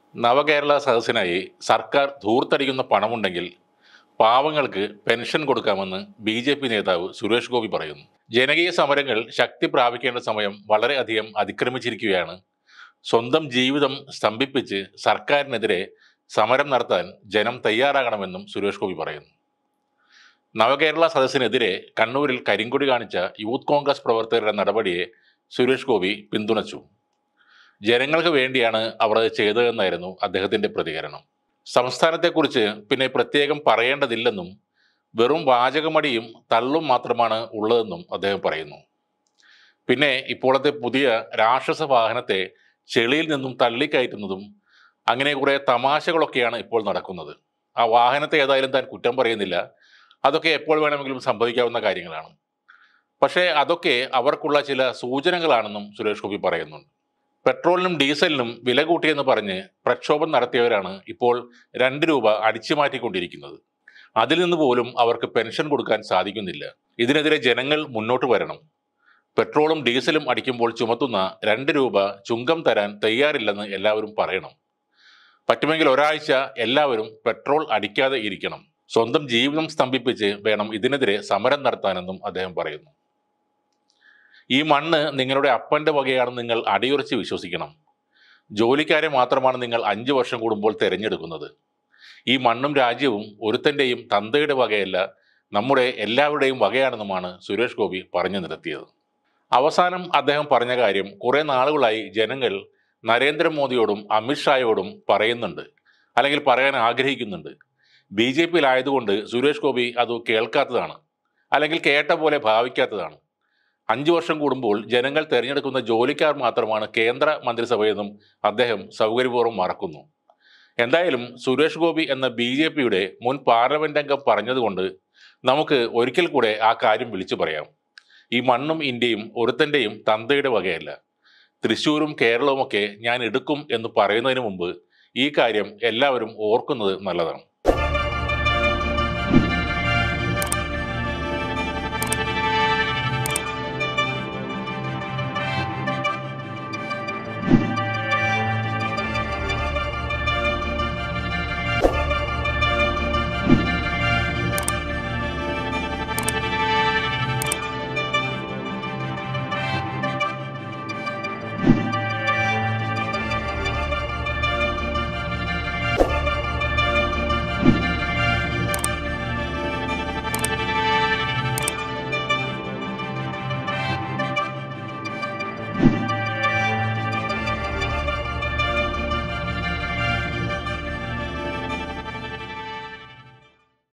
നവകേരള സദസ്സിനായി സർക്കാർ ധൂർത്തടിക്കുന്ന പണമുണ്ടെങ്കിൽ പാവങ്ങൾക്ക് പെൻഷൻ കൊടുക്കാമെന്ന് ബി ജെ പി നേതാവ് സുരേഷ് ഗോപി പറയുന്നു ജനകീയ സമരങ്ങൾ ശക്തി പ്രാപിക്കേണ്ട സമയം വളരെയധികം അതിക്രമിച്ചിരിക്കുകയാണ് സ്വന്തം ജീവിതം സ്തംഭിപ്പിച്ച് സർക്കാരിനെതിരെ സമരം നടത്താൻ ജനം തയ്യാറാകണമെന്നും സുരേഷ് ഗോപി പറയുന്നു നവകേരള സദസ്സിനെതിരെ കണ്ണൂരിൽ കരിങ്കൊടി കാണിച്ച യൂത്ത് കോൺഗ്രസ് പ്രവർത്തകരുടെ നടപടിയെ സുരേഷ് ഗോപി പിന്തുണച്ചു ജനങ്ങൾക്ക് വേണ്ടിയാണ് അവർ അത് ചെയ്തതെന്നായിരുന്നു അദ്ദേഹത്തിന്റെ പ്രതികരണം സംസ്ഥാനത്തെക്കുറിച്ച് പിന്നെ പ്രത്യേകം പറയേണ്ടതില്ലെന്നും വെറും വാചകമടിയും തള്ളും മാത്രമാണ് ഉള്ളതെന്നും അദ്ദേഹം പറയുന്നു പിന്നെ ഇപ്പോഴത്തെ പുതിയ രാക്ഷസ വാഹനത്തെ ചെളിയിൽ നിന്നും തള്ളിക്കയറ്റുന്നതും അങ്ങനെ കുറേ തമാശകളൊക്കെയാണ് ഇപ്പോൾ നടക്കുന്നത് ആ വാഹനത്തെ ഏതായാലും താൻ കുറ്റം പറയുന്നില്ല അതൊക്കെ എപ്പോൾ വേണമെങ്കിലും സംഭവിക്കാവുന്ന കാര്യങ്ങളാണ് പക്ഷേ അതൊക്കെ അവർക്കുള്ള ചില സൂചനകളാണെന്നും സുരേഷ് ഗോപി പറയുന്നുണ്ട് പെട്രോളിനും ഡീസലിനും വില കൂട്ടിയെന്ന് പറഞ്ഞ് പ്രക്ഷോഭം നടത്തിയവരാണ് ഇപ്പോൾ രണ്ട് രൂപ അടിച്ചു മാറ്റിക്കൊണ്ടിരിക്കുന്നത് അതിൽ നിന്ന് പോലും അവർക്ക് പെൻഷൻ കൊടുക്കാൻ സാധിക്കുന്നില്ല ഇതിനെതിരെ ജനങ്ങൾ മുന്നോട്ട് വരണം പെട്രോളും ഡീസലും അടിക്കുമ്പോൾ ചുമത്തുന്ന രണ്ട് രൂപ ചുങ്കം തരാൻ തയ്യാറില്ലെന്ന് എല്ലാവരും പറയണം പറ്റുമെങ്കിൽ ഒരാഴ്ച എല്ലാവരും പെട്രോൾ അടിക്കാതെ ഇരിക്കണം സ്വന്തം ജീവിതം സ്തംഭിപ്പിച്ച് വേണം ഇതിനെതിരെ സമരം നടത്താനെന്നും അദ്ദേഹം പറയുന്നു ഈ മണ്ണ് നിങ്ങളുടെ അപ്പൻ്റെ വകയാണെന്ന് നിങ്ങൾ അടിയുറച്ച് വിശ്വസിക്കണം ജോലിക്കാരെ മാത്രമാണ് നിങ്ങൾ അഞ്ച് വർഷം കൂടുമ്പോൾ തിരഞ്ഞെടുക്കുന്നത് ഈ മണ്ണും രാജ്യവും ഒരുത്തൻ്റെയും തന്തയുടെ വകയല്ല നമ്മുടെ എല്ലാവരുടെയും വകയാണെന്നുമാണ് സുരേഷ് ഗോപി പറഞ്ഞു നിർത്തിയത് അവസാനം അദ്ദേഹം പറഞ്ഞ കാര്യം കുറേ നാളുകളായി ജനങ്ങൾ നരേന്ദ്രമോദിയോടും അമിത്ഷായോടും പറയുന്നുണ്ട് അല്ലെങ്കിൽ പറയാൻ ആഗ്രഹിക്കുന്നുണ്ട് ബി ജെ പിയിലായതുകൊണ്ട് സുരേഷ് ഗോപി അത് കേൾക്കാത്തതാണ് അല്ലെങ്കിൽ കേട്ട പോലെ ഭാവിക്കാത്തതാണ് അഞ്ചു വർഷം കൂടുമ്പോൾ ജനങ്ങൾ തിരഞ്ഞെടുക്കുന്ന ജോലിക്കാർ മാത്രമാണ് കേന്ദ്ര മന്ത്രിസഭയെന്നും അദ്ദേഹം സൗകര്യപൂർവ്വം മറക്കുന്നു എന്തായാലും സുരേഷ് ഗോപി എന്ന ബി ജെ പിയുടെ മുൻ പാർലമെന്റ് അംഗം പറഞ്ഞതുകൊണ്ട് നമുക്ക് ഒരിക്കൽ കൂടെ ആ കാര്യം വിളിച്ചു പറയാം ഈ മണ്ണും ഇന്ത്യയും ഒരുത്തൻ്റെയും തന്തയുടെ വകയല്ല തൃശ്ശൂരും കേരളവുമൊക്കെ ഞാൻ എടുക്കും എന്ന് പറയുന്നതിന് മുമ്പ് ഈ കാര്യം എല്ലാവരും ഓർക്കുന്നത് നല്ലതാണ്